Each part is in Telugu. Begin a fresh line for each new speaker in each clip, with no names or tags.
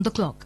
the clock.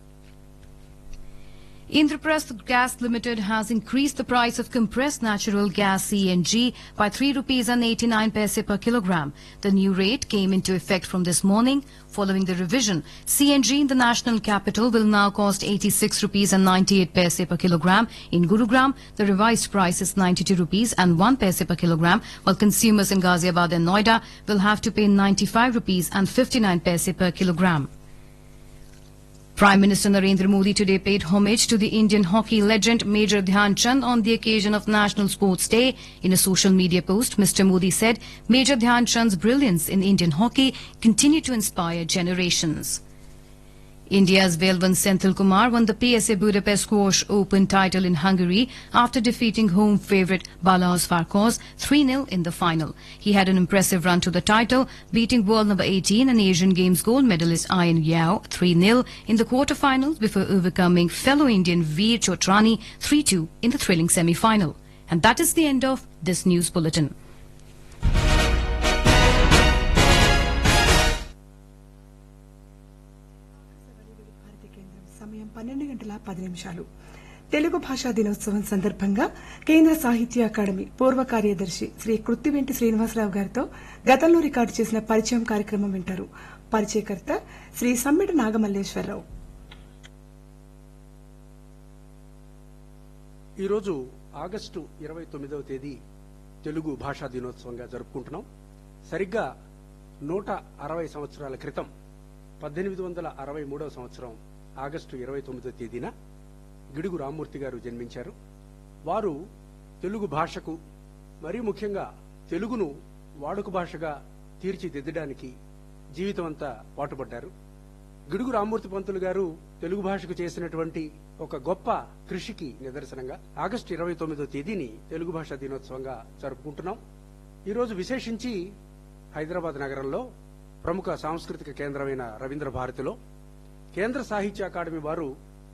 Indraprasth Gas Limited has increased the price of compressed natural gas CNG by 3 rupees and 89 paise per kilogram. The new rate came into effect from this morning. Following the revision, CNG in the national capital will now cost 86 rupees and 98 paise per kilogram. In Gurugram, the revised price is 92 rupees and 1 paise per kilogram, while consumers in Ghaziabad and Noida will have to pay 95 rupees and 59 paise per kilogram. Prime Minister Narendra Modi today paid homage to the Indian hockey legend Major Dhyan Chand on the occasion of National Sports Day. In a social media post, Mr. Modi said Major Dhyan Chand's brilliance in Indian hockey continued to inspire generations. India's Velvan Senthil Kumar won the PSA Budapest Squash Open title in Hungary after defeating home favourite Balaus Farkas 3-0 in the final. He had an impressive run to the title, beating world number 18 and Asian Games gold medalist Ayan Yao 3-0 in the quarterfinals before overcoming fellow Indian Veer Chotrani 3-2 in the thrilling semi-final. And that is the end of this news bulletin.
Bharati కేంద్రం సమయం పన్నెండు గంటల పది నిమిషాలు తెలుగు భాషా దినోత్సవం సందర్భంగా కేంద్ర సాహిత్య అకాడమీ పూర్వ కార్యదర్శి శ్రీ కృత్తివెంటి శ్రీనివాసరావు గారితో గతంలో రికార్డు చేసిన పరిచయం కార్యక్రమం వింటారు పరిచయకర్త శ్రీ సమ్మెడ నాగమల్లేశ్వరరావు
ఈరోజు ఆగస్టు ఇరవై తొమ్మిదవ తేదీ తెలుగు భాషా దినోత్సవంగా జరుపుకుంటున్నాం సరిగ్గా నూట అరవై సంవత్సరాల క్రితం పద్దెనిమిది వందల అరవై మూడవ సంవత్సరం ఆగస్టు ఇరవై తొమ్మిదవ తేదీన గిడుగు రామ్మూర్తి గారు జన్మించారు వారు తెలుగు భాషకు మరీ ముఖ్యంగా తెలుగును వాడుక భాషగా తీర్చిదిద్దడానికి జీవితం అంతా పాటుపడ్డారు గిడుగు రామ్మూర్తి పంతులు గారు తెలుగు భాషకు చేసినటువంటి ఒక గొప్ప కృషికి నిదర్శనంగా ఆగస్టు ఇరవై తొమ్మిదో తేదీని తెలుగు భాషా దినోత్సవంగా జరుపుకుంటున్నాం ఈరోజు విశేషించి హైదరాబాద్ నగరంలో ప్రముఖ సాంస్కృతిక కేంద్రమైన రవీంద్ర భారతిలో కేంద్ర సాహిత్య అకాడమీ వారు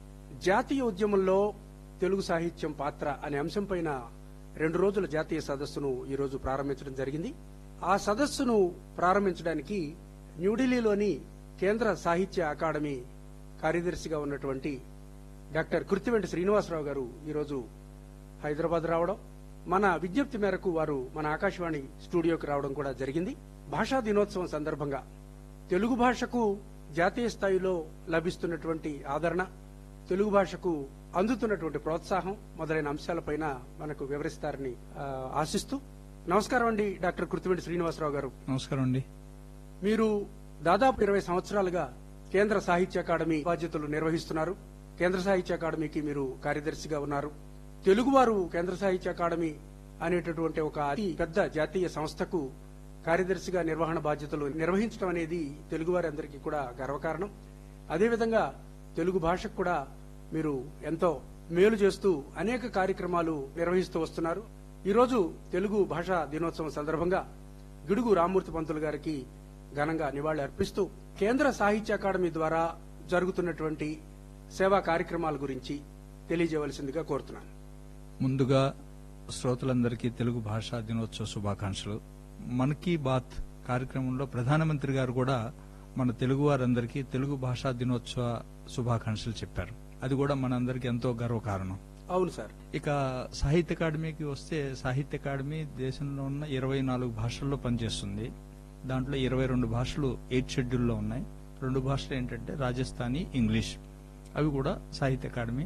జాతీయ ఉద్యమంలో తెలుగు సాహిత్యం పాత్ర అనే అంశంపైన రెండు రోజుల జాతీయ సదస్సును ఈ రోజు ప్రారంభించడం జరిగింది ఆ సదస్సును ప్రారంభించడానికి న్యూఢిల్లీలోని కేంద్ర సాహిత్య అకాడమీ కార్యదర్శిగా ఉన్నటువంటి డాక్టర్ కృత్తివెంటి శ్రీనివాసరావు గారు ఈరోజు హైదరాబాద్ రావడం మన విజ్ఞప్తి మేరకు వారు మన ఆకాశవాణి స్టూడియోకి రావడం కూడా జరిగింది భాషా దినోత్సవం సందర్భంగా తెలుగు భాషకు జాతీయ స్థాయిలో లభిస్తున్నటువంటి ఆదరణ తెలుగు భాషకు అందుతున్నటువంటి ప్రోత్సాహం మొదలైన అంశాలపైన మనకు వివరిస్తారని ఆ, ఆశిస్తూ నమస్కారం అండి డాక్టర్ కృత్తివెంటి శ్రీనివాసరావు గారు
నమస్కారం అండి
మీరు దాదాపు ఇరవై సంవత్సరాలుగా కేంద్ర సాహిత్య అకాడమీ బాధ్యతలు నిర్వహిస్తున్నారు కేంద్ర సాహిత్య అకాడమీకి మీరు కార్యదర్శిగా ఉన్నారు తెలుగువారు కేంద్ర సాహిత్య అకాడమీ అనేటటువంటి ఒక అతి పెద్ద జాతీయ సంస్థకు కార్యదర్శిగా నిర్వహణ బాధ్యతలు నిర్వహించడం అనేది తెలుగువారి అందరికీ కూడా గర్వకారణం అదేవిధంగా తెలుగు భాషకు కూడా మీరు ఎంతో మేలు చేస్తూ అనేక కార్యక్రమాలు నిర్వహిస్తూ వస్తున్నారు ఈరోజు తెలుగు భాషా దినోత్సవం సందర్భంగా గిడుగు రామ్మూర్తి పంతులు గారికి ఘనంగా నివాళి అర్పిస్తూ కేంద్ర సాహిత్య అకాడమీ ద్వారా జరుగుతున్నటువంటి సేవా కార్యక్రమాల గురించి తెలియజేయవలసిందిగా కోరుతున్నాను
ముందుగా శ్రోతలందరికీ తెలుగు భాషా దినోత్సవ శుభాకాంక్షలు మన్ కీ బాత్ కార్యక్రమంలో ప్రధానమంత్రి గారు కూడా మన తెలుగు వారందరికీ తెలుగు భాషా దినోత్సవ శుభాకాంక్షలు చెప్పారు అది కూడా మనందరికీ ఎంతో గర్వకారణం
అవును సార్
ఇక సాహిత్య అకాడమీకి వస్తే సాహిత్య అకాడమీ దేశంలో ఉన్న ఇరవై నాలుగు భాషల్లో పనిచేస్తుంది దాంట్లో ఇరవై రెండు భాషలు ఎయిట్ షెడ్యూల్లో ఉన్నాయి రెండు భాషలు ఏంటంటే రాజస్థానీ ఇంగ్లీష్ అవి కూడా సాహిత్య అకాడమీ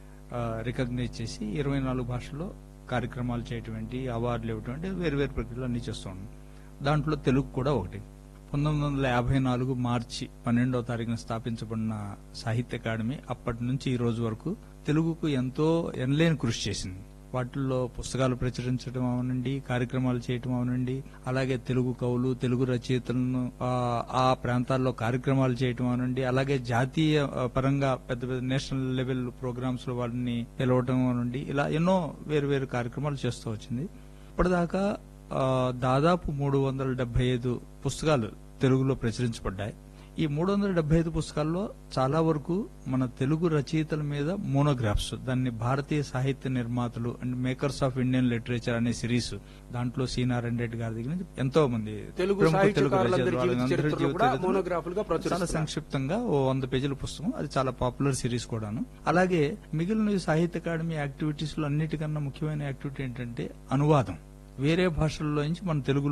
రికగ్నైజ్ చేసి ఇరవై నాలుగు భాషల్లో కార్యక్రమాలు చేయటువంటి అవార్డులు ఇవ్వటువంటి వేరు వేరు ప్రక్రియలు అన్ని చేస్తూ ఉన్నాం దాంట్లో తెలుగు కూడా ఒకటి పంతొమ్మిది వందల యాభై నాలుగు మార్చి పన్నెండవ తారీఖున స్థాపించబడిన సాహిత్య అకాడమీ అప్పటి నుంచి ఈ రోజు వరకు తెలుగుకు ఎంతో ఎనలేని కృషి చేసింది వాటిల్లో పుస్తకాలు ప్రచురించడం అవనండి కార్యక్రమాలు చేయటం అవనండి అలాగే తెలుగు కవులు తెలుగు రచయితలను ఆ, ఆ ప్రాంతాల్లో కార్యక్రమాలు చేయటం అవనండి అలాగే జాతీయ ఆ, పరంగా పెద్ద పెద్ద నేషనల్ లెవెల్ ప్రోగ్రామ్స్ లో వాటిని పిలవటం అవనండి ఇలా ఎన్నో వేరు వేరు కార్యక్రమాలు చేస్తూ వచ్చింది ఇప్పటిదాకా ఆ, దాదాపు మూడు వందల డెబ్బై ఐదు పుస్తకాలు తెలుగులో ప్రచురించబడ్డాయి ఈ మూడు వందల డెబ్బై ఐదు పుస్తకాల్లో చాలా వరకు మన తెలుగు రచయితల మీద మోనోగ్రాఫ్స్ దాన్ని భారతీయ సాహిత్య నిర్మాతలు and makers of Indian literature అనే సిరీస్ దాంట్లో సి నారాయణ రెడ్డి గారి దగ్గర నుంచి ఎంతో మంది
తెలుగు
ప్రముఖ
సాహిత్యకారులందరి
రచయితలు,
జీవిత
వాళ్ళందరి
చరిత్రలు
జీవిత
కూడా
చరిత్రలు
మోనోగ్రాఫ్లుగా
చాలా
ప్రచురిస్తున్నారు.
సంక్షిప్తంగా ఓ వంద పేజీల పుస్తకం అది చాలా పాపులర్ సిరీస్ కూడాను అలాగే మిగిలిన ఈ సాహిత్య అకాడమీ యాక్టివిటీస్ లో అన్నిటికన్నా ముఖ్యమైన యాక్టివిటీ ఏంటంటే అనువాదం వేరే భాషల్లో నుంచి మన తెలుగులో